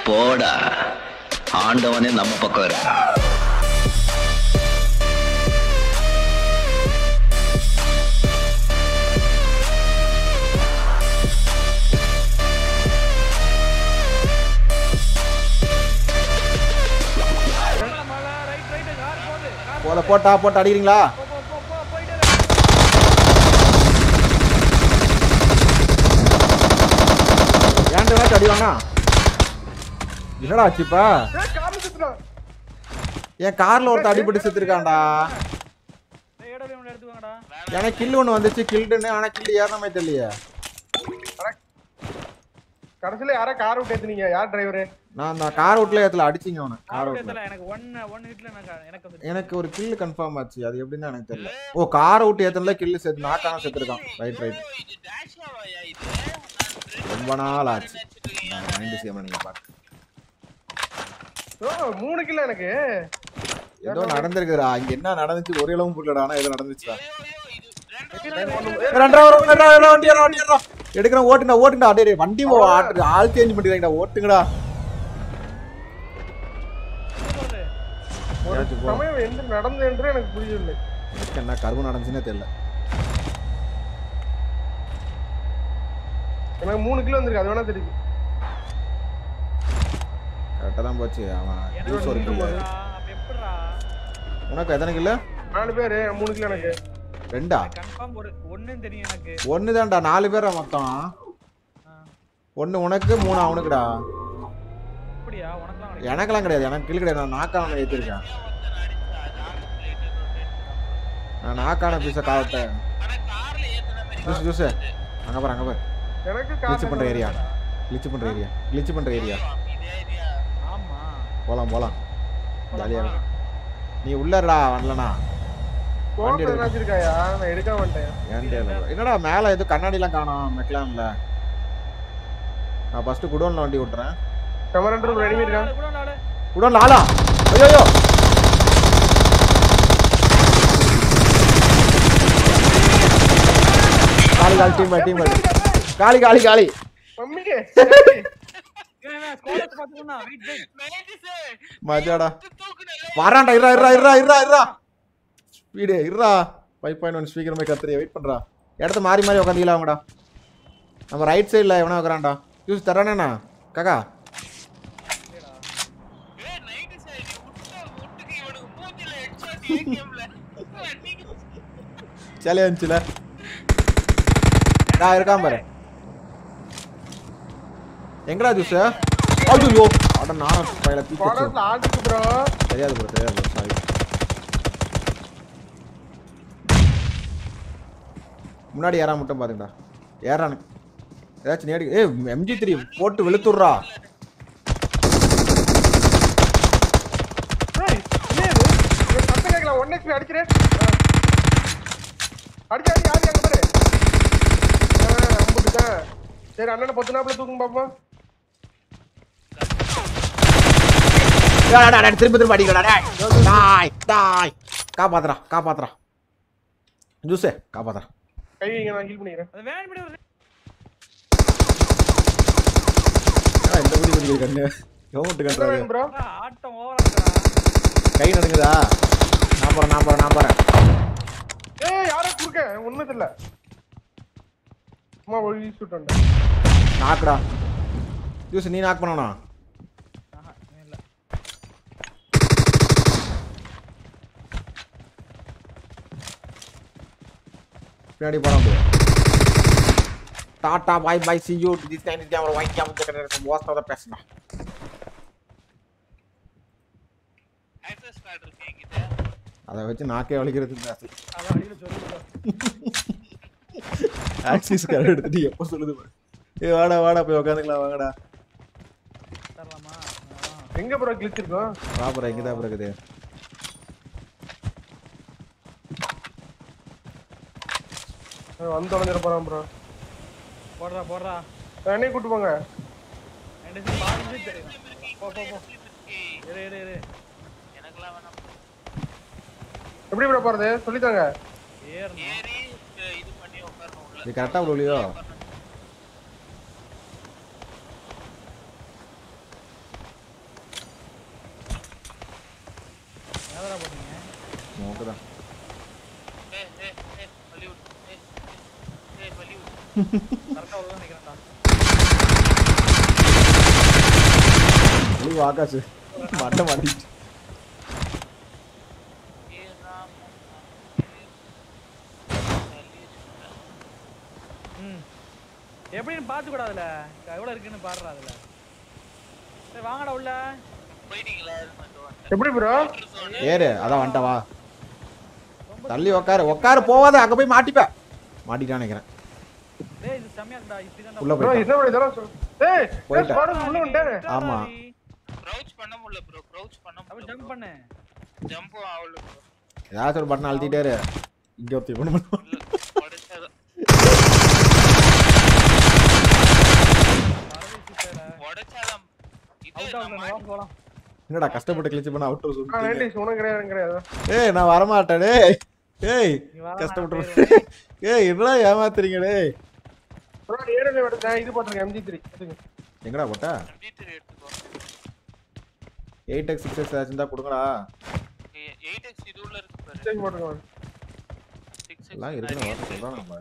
போடா ஆண்டவனே நம்ம பக்கம் இருக்கான் போல போட்டா போட்டு அடிக்கிறீங்களா ஏன்டா வேணாச்சும் அடி வாங்க என்னடா ஆச்சுப்பா என் கார்ல ஒருத்தன் அடிபட்டு செத்துருக்கான்டா எனக்கு கில் ஒன்று வந்துச்சு கில்டுன்னு ஆனா கில் ஏறின மாதிரி தெரியலையே கடைசியில யாரா கார் விட்டு ஏத்துனீங்க யார் டிரைவரு நான் அந்த கார் விட்ல ஏத்துல அடிச்சிங்க அவனை கார் விட்ல தெரியல, எனக்கு ஒன் ஒன் ஹிட்ல எனக்கு எனக்கு வந்து எனக்கு ஒரு கில் கன்ஃபார்ம் ஆச்சு அது எப்படின்னு எனக்கு தெரியல ஓ காரை விட்டு ஏத்தனல கில் சேர்த்து நாக்கான செத்துருக்கான் ரைட் ரைட் ரொம்ப நாள் ஆச்சு நான் மைண்ட் சேம் நீங்க பாருங்க ஓ மூணு கிலோ எனக்கு ஏதோ நடந்திருக்குடா இங்க என்ன நடந்துச்சு ஒரு இளவும் புரியலடா ஆனா ஏதோ நடந்துச்சுடா ரெண்டா வரும் ரெண்டா ரெண்டா வண்டி ஏறா வண்டி ஏறா எடுக்கிறேன் ஓட்டுடா ஓட்டுடா டேய் டேய், வண்டி ஓ ஆட்டு ஆள் சேஞ்ச் பண்ணிடுறீங்கடா ஓட்டுங்கடா ஒரு ஏதாச்சும் போ. சமயம் எந்த நடந்து என்று எனக்கு புரியவில்லை எனக்கு என்ன கருவு நடந்துச்சுன்னே தெரியல எனக்கு மூணு கிலோ வந்திருக்கு அது வேணா தெரியுது கரெக்டா தான் போச்சு அவன் எனக்கு ஜூஸ் ஒரு கில் ஒண்ணுடா, அப்ப எப்படிடா உனக்கு எத்தனை கிலோ நாலு பேரு மூணு கிலோ எனக்கு ரெண்டா கன்ஃபார்ம் ஒரு ஒண்ணுன்னு தெரியும் எனக்கு ஒன்று தான்டா நாலு பேரா மொத்தம் ஒன்று உனக்கு மூணு அவனுக்குடா அப்படியா உனக்குலாம் கிடையாது. எனக்கெல்லாம் கிடையாது எனக்கு கில் கிடையாது நான் நாக்கான ஏற்றிருக்கேன் நான் நாக்கான பீஸை காவட்டேன் ஜூஸ் ஜூஸ் அங்கே பாரு அங்கே பாரு எனக்கு கிளிச்சு பண்ணுற காசு ஏரியா கிளிச்சு பண்ணுற ஏரியா கிளிச்சு பண்ணுற ஏரியா ஆமா போகலாம் போகலாம் ஜாலியாக நீ உள்ளடா வரலண்ணா வண்டி கோபம் எடுக்க. என்னாச்சு இருக்காயா நான் எடுக்க மாட்டேன் ஏன்டே இல்லை. என்னடா மேலே எதுவும் கண்ணாடிலாம் காணோம் மெக்லான்ல நான் ஃபஸ்ட்டு குடோனில் வண்டி விட்டுறேன் கமரண்டர் ரெடி இருக்கான் கூட நாலு குடோனில் ஆளா ஐயோ காலி காலி டீம் டீம் காலி காலி காலி மம்மிக்கு ஸ்கோலஸ் பாத்துக்கணும் வெயிட் வெயிட் மஜாடா வரான்டா இருடா இருடா இருடா இருடா இருடா ஸ்பீடு இருடா ஃபைவ் பாயிண்ட் ஒன் ஸ்பீக்கர் மாதிரி கத்துறியா வெயிட் பண்ணுறா இடத்த மாறி மாறி உட்காந்துக்கலாம் அவங்கடா நம்ம ரைட் சைடில் எவனா உட்காரான்டா யூஸ் தரானேண்ணா காக்கா ஜாலியாக இருந்துச்சுல நான் இருக்கான் பாரு எங்கடா ஜூஸ் ஐயோ அட நான் பையில தூக்கி படத்துல ஆட்டுக்கு ப்ரோ தெரியாது ப்ரோ தெரியாது ப்ரோ சாரி முன்னாடி ஏறா மட்டும் பாத்துங்கடா ஏறானு ஏதாச்சும் நேடி ஏ எம்ஜி த்ரீ போட்டு வெளுத்துடுறா ஏய், என்ன இது? இவன் சத்தம் கேட்கல ஒன் ஹெச்பி அடிக்கிறேன் அடிச்சு அடி யாரு அங்க பாரு ஆ, அம்புட்டுதான். சரி அண்ணனை பத்து நாப்புல தூக்கும் பாப்போம் டேய், டேய், டேய், திரும்ப திரும்ப அடிக்கடா டேய் டாய் டாய் காப்பாத்துறா காப்பாத்துறா ஜூஸே காப்பாத்துறா கை வைங்க நான் ஹீல் பண்ணிக்கிறேன் அது வேணும் இப்படி ஒரு ஏடா, இந்த குடி குடி கண்ணு கவுண்ட் என்ன கட்டுறாரு வேணும் ப்ரோ ஆட்டம் ஓவரா இருக்கா கை நடுங்குதா நான் போறேன் நான் போறேன் நான் போறேன் ஏய் யாரோ குறுக்க உண்மை இல்ல சும்மா ஒரு ஷூட் வந்தேன் நாக்குடா ஜூஸ் நீ நாக் பண்ணணும் ஆஹா இல்ல பின்னாடி போறோம் அப்படியே tata bye bye see you this kind camera white camera most of the பேசணும் அதை வச்சு நாக்கே வலிக்கிறது பேசு அதான் அடியில சொல்லுங்க ஆக்சிஸ் கார்டு எடுத்துட்டு எப்போ சொல்லுது பாரு ஏ வாடா வாடா போய் உட்காந்துக்கலாம் வாங்கடா தரலாமா எங்க ப்ரோ கிளிச் இருக்கும் பாப்புறா இங்கே தான் இருக்குது அவன் வந்து தொலைஞ்சிட போறான் ப்ரோ போடுறா போடுறா என்னையும் கூட்டு போங்க ரெண்டு சீன் பாஞ்சு தெரியும் போ போ போ இரு இரு இரு எப்படி ப்ரோ போறது சொல்லித்தாங்க ஏறணும் இது கரெக்டாக விழுலையோ கரெக்டா உள்ள நிக்கிறேன்டா லீவ் ஆகாஷ் மட்டை மாட்டிச்சு ம் எப்படின்னு பார்த்து கூடாதுல எவ்வளவு இருக்குன்னு பாடுறா அதுல சரி வாங்கடா உள்ள எப்படி ப்ரோ ஏறு அதான் வந்துட்ட வா தள்ளி உக்காரு உக்காரு போவாத அங்க போய் மாட்டிப்ப மாட்டிட்டான்னு நினைக்கிறேன் டேய் இது செம்மையா இருக்குடா இப்படி உள்ள ப்ரோ போயிட்டான் என்ன ப்ரோ இதெல்லாம் சொல் ஏய் போயிட்டேன். ஸ்குவாட் உள்ள வந்துட்டேன் ஆமா. க்ரௌச் பண்ண முடியல ப்ரோ க்ரௌச் பண்ண அப்ப முடியல ஜம்ப் பண்ணு ஜம்பும் ஆகல ப்ரோ ஏதாச்சும் ஒரு பட்டன் அழுத்திட்டே இரு இங்க ஒருத்தி கொண்டு வந்து உடைச்சாதான் வரவே சூப்பரா உடைச்சாதான் இது அவுட் ஆஃப் நம்ம வா போலாம் என்னடா கஷ்டப்பட்டு கிழிச்சு பண்ண அவுட் ஆ ஹவுஸ் நைன்டிஸ் உனக்கு கிடையாது கிடையாது ஏய் நான் வரமாட்டேன் டேய் ஏய் நீ வர கஷ்டப்பட்டு ஏய் என்னடா ஏமாத்துறீங்க டேய் ப்ரோ ஏடல எடுத்தேன் இது போட்டுருக்கேன் எம்ஜி த்ரீ எங்கடா போட்ட MD3 எடுத்துக்கோ எயிட் எக்ஸ் சிக்ஸ் எக்ஸ் ஏதாச்சும் தான் கொடுங்கடா 8x இது உள்ள இருக்கு பாரு சேஞ்ச் போட்டுருக்கேன் 6x எல்லாம் இருக்குன்னு வர சொல்றான் நம்ம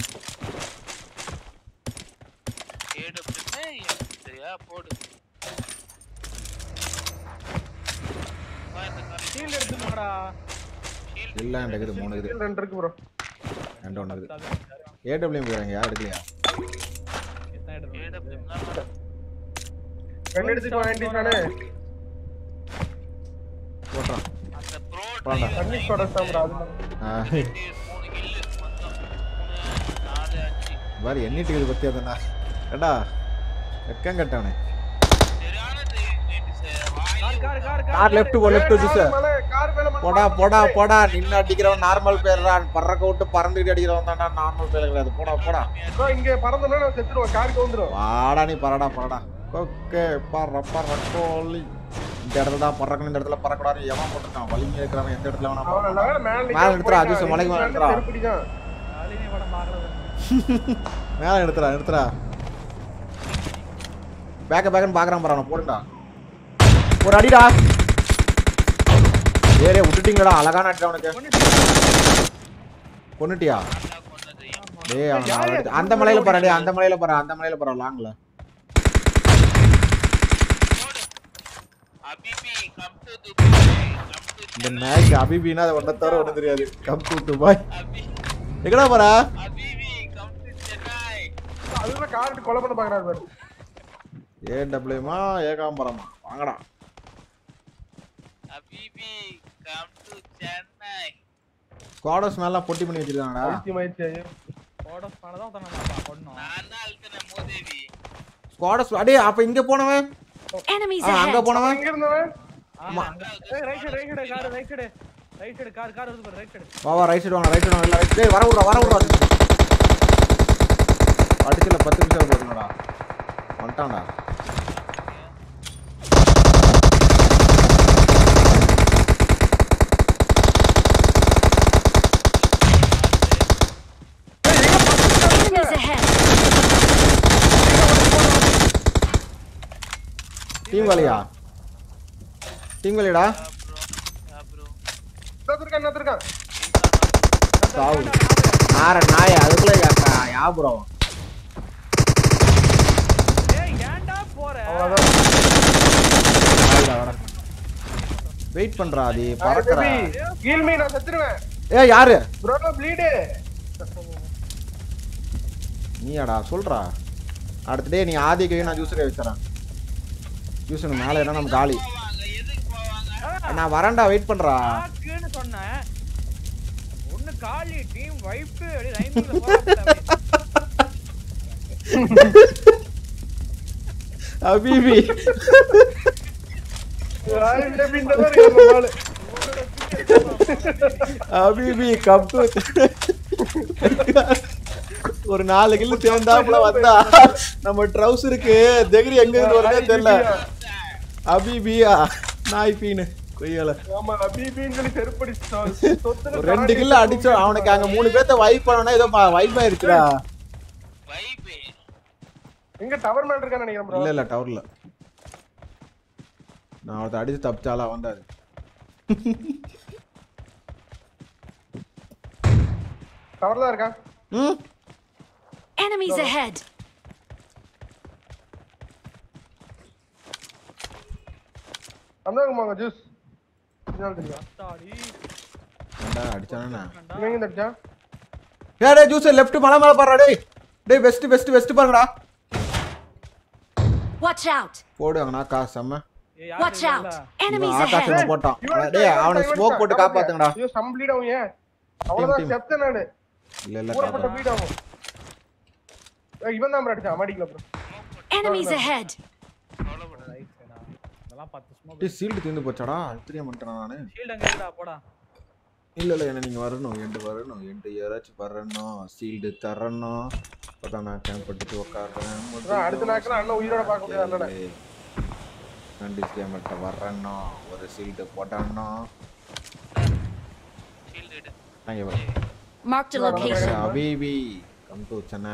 AW சரியா போடு வா இந்த கார் ஷீல்ட் எடுத்துமாடா ஷீல்ட் இல்ல என்கிட்ட இருக்குது மூணு இருக்குது ரெண்டு இருக்கு ப்ரோ ரெண்டு ஒன்று இருக்குது ஏடபிள்யூ போயிறாங்க யார் எடுக்கலையா எத்தனை எடுத்து AW தான் ரெண்டு எடுத்துக்கோ நைன்டிஸ் நானே போட்டுறான் அந்த ப்ரோ போடா. தண்ணி ஸ்குவாட் தான் ப்ரோ அது ஆ, மூணு கில்லு மொத்தம் மூணு நாலு அஞ்சு பாரு எண்ணிட்டு இது பத்தி அதனா ஏடா வெக்கம் கட்டவனே சரியான வாயில் car car car car left போ லெஃப்ட் ஜூஸ் மேல கார் மேல மலை போடா போடா போடா நின்னு அடிக்கிறவன் நார்மல் பேர்டா பறக்க விட்டு பறந்துட்டு அடிக்கிறவன் தான்டா நார்மல் பேர் கிடையாது போடா போடா ப்ரோ இங்க பறந்தோம்னா நான் செத்துருவேன் காருக்கு வந்துரும் வாடா நீ பறடா பறடா ஓகே பற பற கோலி இந்த இடத்துல தான் பறக்கணும் இந்த இடத்துல பறக்கூடாது எவன் போட்டிருக்கான் வலிங்க இருக்கிறவன் எந்த இடத்துல வேணா அவன் நல்ல வேளை மேல மேல எடுத்துறா, ஜூஸ் மலைக்கு மேல எடுத்துறா. தான் அலினி படம் பாக்குறது மேல எடுத்துறா எடுத்துறா பேக்க பேக்கன்னு பாக்குறான் பாரு அவனை போடுடா ஒரு அடிடா ஏரே விட்டுட்டீங்களா அழகான அடி அவனுக்கு கொன்னுட்டியா கொண்டது டேய் அவன் அவன் எடுத்து- அந்த மலையில பாரு டேய் அந்த மலையில பாரு அந்த மலையில பாரு லாங்ல அபிபி come to Dubai come to இந்த மேட்ச் அபிபினா அது ஒன்றை தவிர ஒன்றும் தெரியாது கம் டு துபாய் அபி எங்கடா போறா அபிபி கம் டு சென்னை அதுதான் காருக்கு கொலை பண்ண பாக்குறாரு பாரு ஏடபிள்யூமா ஏகாம்பரமா வாங்கடா அபிபி கம் டு சென்னை ஸ்குவாடர்ஸ் மேலாம் பொட்டி பண்ணி வச்சிருக்காங்கடா பைத்தியம் ஆயிடுச்சு ஐயோ போட பண்ணதான் தண்ணா பண்ணோம் நான் தான் அழுத்தின மோதேவி ஸ்குவாடர்ஸ் அடே அப்ப இங்க போனவன் Enemies ஆ, அங்க ahead! போனவன் எங்க இருந்தவன் ஆமா ஏய் right side right side car right side right side car car வருது பாரு ரைட் சைடு வா வா ரைட் சைடு வாங்க ரைட் சைடு வாங்க ரைட் டேய் வர விட்றா வர விட்றா அடிச்சல பத்து நிமிஷம் போதுங்கடா வந்துட்டான்டா Enemies ahead! டீம் வேலையா டீம் வேலையடா ப்ரோ இன்னொருத்தன் இருக்கான் இன்னொருத்தன் இருக்கான் சாவு நார நாய அதுக்குள்ள யா- யா ப்ரோ ஏய் ஏன்டா போற வெயிட் பண்றா அது பறக்கறா கீழ் மீ நான் செத்துருவேன் ஏ யாரு ப்ரோ ப்ளீடு நீயாடா சொல்றா அடுத்த டே நீ ஆதிக்கவே நான் ஜூஸரை வச்சுறேன் ஜூஸுக்கு மேலே என்ன நம்ம காலி போவாங்க எதுக்கு போவாங்க நான் வரேன்டா வெயிட் பண்றா காக்குன்னு சொன்னேன் ஒண்ணு காலி டீம் வைப் அப்படி ரைமிங்ல போறாங்க அபிபி இந்த மீன் தான் இருக்கு நம்ம ஆளு. அபிபி கப் ஒரு நாலு கிலோ சேர்ந்தாப்புல வந்தா நம்ம ட்ரௌசருக்கு தெகிரி எங்க இருந்து வருதே தெரியல அபிபியா நாய் பீனு கொய்யால ஆமா பிபின்னு சொல்லி செருப்படி ஒரு ரெண்டு கிலோ அடிச்சோம் அவனுக்கு அங்க மூணு பேர்த்த வைப் பண்ணோம்னா ஏதோ வைப் ஆயிருச்சுடா வைபே எங்க டவர் மேல இருக்கான்னு நினைக்கிறேன் ப்ரோ இல்ல இல்ல டவர்ல நான் ஒருத்த அடிச்சு தப்பிச்சாலா வந்தாரு டவர் தான் இருக்கான் ம் Enemies ahead! வந்தாங்கம்மாங்க ஜூஸ் இதனால தெரியும் தாடி ஏன்டா அடிச்சானா இவன் எங்க அடிச்சா டேய் டேய் ஜூஸ் லெஃப்ட் மலை மேல பாருடா டேய் டேய் வெஸ்ட் வெஸ்ட் வெஸ்ட் பாருங்கடா Watch out! போடு அங்கனா காசு செம்ம ஏய் Watch யாரு out! இவன் Enemies ஆகாஷ் ahead! போட்டான் இவன் டேய் இவன் அவனை இவன் ஸ்மோக் போட்டு இவன் காப்பாத்துங்கடா ஐயோ சம்பிளிட் அவன் ஏன் அவ்வளவுதான் team. செத்த நாடு இல்ல இல்ல ஊறப்பட்ட பீட் ஆகும் ஏய், இவன் தான் bro அடிச்சான் மாடிக்கல ப்ரோ Enemies ahead! ரைட் சைடா இதெல்லாம் பத்து ஸ்மோக் டேய் ஷீல்டு தீந்து போச்சாடா தெரிய மாட்டேனா நானு ஷீல்ட் அங்க இருக்குடா போடா இல்ல இல்ல என்ன நீங்க வரணும் எண்டு வரணும் எண்டு யாராச்சும் வரணும் ஷீல்டு தரணும் அப்பதான் நான் கேம்ப் பண்ணிட்டு உட்காடுறேன் அடுத்த நாட்கள் அண்ணன் உயிரோட பார்க்க முடியாது அண்ணனை கண்டிஸ் கேமர்ட்ட வரணும் ஒரு ஷீல்டு போடணும் ஷீல்டு எடு அங்கே வர Marked a location. அபிபி கம் டு சென்னை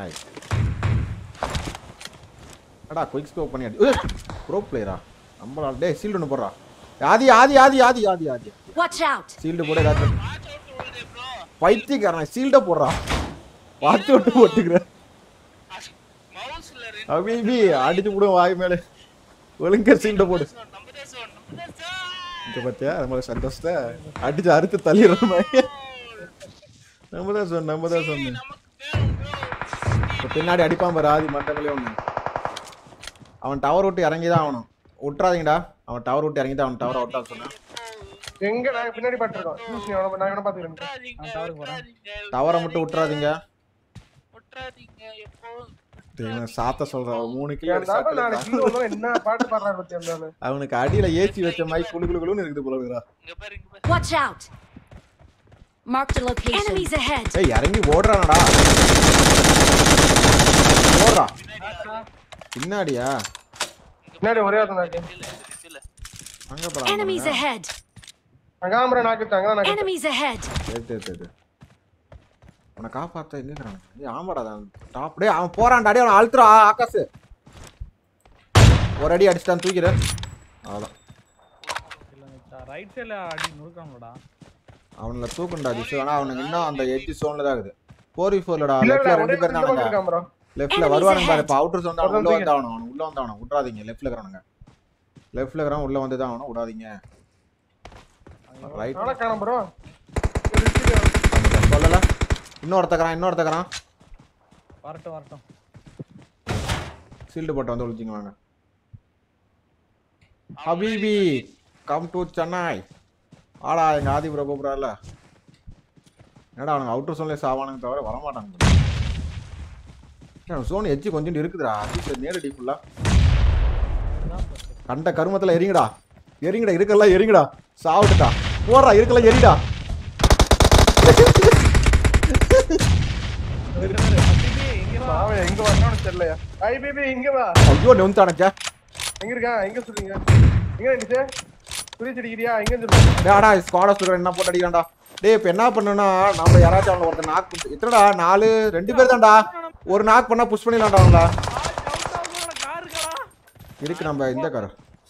அடா குயிக் ஸ்கோப் பண்ணி அடி ப்ரோ பிளேயரா நம்மளா டேய் ஷீல்டு ஒன்று போடுறா Adhi Adhi Adhi Adhi Adhi Adhi Watch out! Shield போட ஏதாச்சும் வாட்ச் அவுட் விழுதே ப்ரோ பைத்தியக்காரன் ஷீல்டை போடுறான் பார்த்து விட்டு போட்டுக்கிறேன் மவுஸ்ல ரெண்டு அபிபி அடிச்சு விடும் வாய் மேலே ஒழுங்கா ஷீல்டை போடு நம்ம தேசம் நம்ம தேசம் இங்க பார்த்தியா நம்ம சந்தோஷத்தை அடிச்சு அறுத்து தள்ளிடுற மாதிரி நம்ம தான் சொன்ன நம்ம தான் சொன்னேன் நமக்கு வேணும் bro. இப்போ பின்னாடி அடிப்பான் பாரு ஆதி மண்டபங்களே ஒன்று அவன் டவர் விட்டு இறங்கி தான் ஆகணும் விட்றாதீங்கடா அவன் டவர் விட்டு இறங்கி தான் அவன் டவர் அவுட்டா சொன்னான் எங்க நாங்க பின்னாடி பாத்துருக்கோம் ஜூஸ் நீ அவன நான் வேணா பாத்துக்கிறேன் விட்றாதீங்க, நான் டவருக்கு போறேன். விட்றாதீங்க, டவரை மட்டும் விட்றாதீங்க விட்றாதீங்க எப்போ இவன் சாத்த சொல்றான் அவன் மூணு கிலோ என் தாத்தா நாளைக்கு கீழ வந்தவன் என்ன பாட்டு பாடுறாரு பத்தி அந்த அவனுக்கு அடியில ஏசி வச்ச மாதிரி குளு குளு குளுன்னு இருக்குது போல இருக்குடா இங்க பாரு இங்க பாரு Watch out! Marked a location. Enemies ahead! ஏய் இறங்கி ஓடுறானடா ஓடுறா பின்னாடியா பின்னாடி ஒரே ஒருத்தன் நாக்கு இல்ல இல்ல அங்க Enemies போறான் ahead! அங்காமர நாக்கு அங்கதான் நாக்கு Enemies ahead! சரி சரி சரி உன்னை காப்பாத்த எங்க இருக்கிறான் ஏய் ஆமாடா தான் டாப் டேய் அவன் போறான்டா டேய் அவன் அழுத்துறா ஆகாசு ஒரு அடி அடிச்சிட்டான் தூக்கிறேன் அவ்வளோதான் ரைட் சைடுல அடி நுறுக்காங்களோடா அவனில் தூக்குண்டா திசு ஆனால் அவனுக்கு இன்னும் அந்த எட்ஜ் சோனில் தான் இருக்குது ஃபோர் ஃபோர்லடா இல்ல இல்ல லெஃப்ட்ல ஒரே ரெண்டு பேர் இந்த பக்கம் தானுங்க இருக்கான் bro லெஃப்ட்ல Enemies வருவானுங்க பாரு ahead. இப்போ அவுட்டர்ஸ் வந்து அவன் உள்ள ஒருத்தன் வந்து ஆகணும் அவனுக்கு உள்ள வந்து ஆகணும் விட்றாதீங்க லெஃப்ட்ல இருக்கிறானுங்க லெஃப்ட்ல இருக்கிறவன் உள்ள வந்து தான் ஆகணும் விடாதீங்க ரைட் ஆனா காணோம் ப்ரோ சொல்லல இன்னொருத்தக்கிறான் இன்னொருத்தக்கிறான் வரட்டும் வரட்டும் சீல்டு போட்டு வந்து ஒழிச்சிங்க வாங்க ஹபீபி கம் டு சென்னை ஆடா எங்க ஆதி ப்ரோ கூப்பிட்றாருல என்னடா அவனுங்க அவுட்டர் சோன்லேயே சாவானுங்க தவிர வரமாட்டாங்க சோன் எச்சி கொஞ்சம் இருக்குதுடா அது நேரடி ஃபுல்லா கண்ட கருமத்துல எரிங்கடா எரிங்கடா இருக்கெல்லாம் எரிங்கடா சாப்பிட்டுட்டா போடுறா இருக்கெல்லாம் எரிடா இங்க வா அவன் எங்க வந்தானு தெரியலையா ஐ பேபி இங்க வா ஐயோ நெவுந்தானச்சா எங்க இருக்கான் எங்க சொல்றீங்க எங்க நினைச்சு புரிய அடிக்கிறியா எங்க சொல்லுங்க டேடா ஸ்குவாடஸ் இருக்கிற என்ன போட்டு அடிக்கிறான்டா டேய் இப்போ என்ன பண்ணுன்னா நம்ம யாராச்சும் அவனை ஒருத்தர் நாக் பண்ணி எத்தனடா நாலு ரெண்டு பேர் தான்டா ஒரு நாக் பண்ணா புஷ் பண்ணிடலாம்டா அவங்கள கார் இருக்கா இருக்கு நம்ம இந்த கார்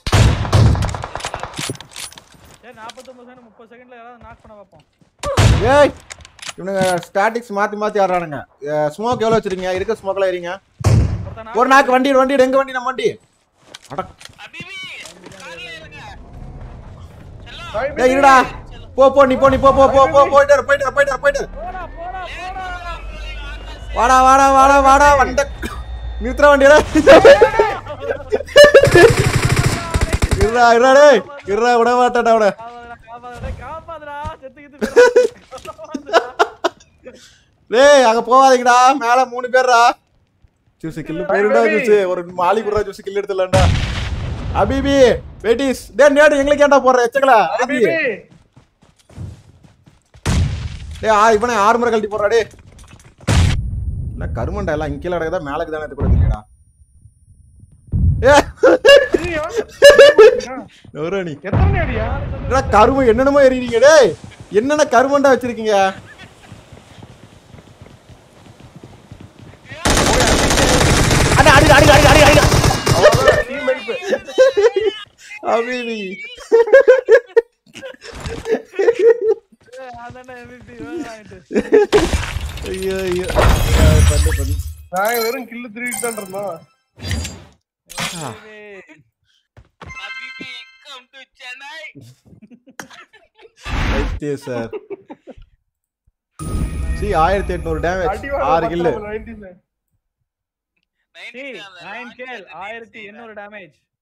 சரி நாற்பத்தொம்பது செகண்ட் முப்பது செகண்ட்ல யாராவது நாக் பண்ண வைப்போம் ஏய் இவனுங்க ஸ்டாட்டிக்ஸ் மாத்தி மாத்தி ஆடுறானுங்க ஸ்மோக் எவ்வளோ வச்சிருக்கீங்க இருக்க ஸ்மோக்ல ஏறிங்க ஒருத்தன் ஒரு நாக்கு வண்டி வண்டி எங்க வண்டி நம்ம வண்டி அட அபிபி கார்ல இருங்க செல்லம் ஐ டேய் இருடா போ போ நீ போ நீ போ போ போ போ போயிட்டு இரு, போயிட்டு இரு, போயிட்டு இரு, போயிட்டு இரு. போடா போடா போடா வாடா வாடா வாடா வாடா வண்ட நிறுத்துற வண்டியடா இருடா இருடா டேய் இருடா விட மாட்டாடா அவனை காப்பாதுடா காப்பாதுடா காப்பாதுடா செத்துக்கிட்டு டேய் அங்க போகாதீங்கடா மேல மூணு பேர்டா ஜூஸ் கில்லு போயிருடா ஜூஸ் ஒரு மாலி குடுறா ஜூஸ் கில்லு எடுத்துடலாம்டா அபிபி வெயிட்டிஸ் டேய் நேடு எங்களுக்கு ஏன்டா போடுற எச்சங்களா ஆதி பேபி டேய் ஆ இவனே ஆறு முறை கழட்டி போடுறா டேய் என்ன கருமண்டா எல்லாம் இங்க கீழே கிடக்குதா மேலக்கு தானே கூட இல்லையடா ஏ நவரா நீ எத்தனை அடியா என்னடா கருமம் என்னென்னமோ எறிறீங்க டேய் என்னென்ன கருமண்டா வச்சிருக்கீங்க அட அடி அடி அடி அடி அடி அவ்வளவுதான் டீம் மெல்ப் அபிபி அதானே MVP வேணாம் ஐயோ ஐயோ பண்ணு பண்ணு நான் வெறும் கில்லு திருடிட்டு தான் இருந்தோம் அபிபி கம் டு சென்னை வைத்திய சார் சி ஆயிரத்தி எட்நூறு டேமேஜ் அடி ஆறு கில்லு நைன்டி நைன் நைன் கேல் ஆயிரத்தி எண்ணூறு டேமேஜ்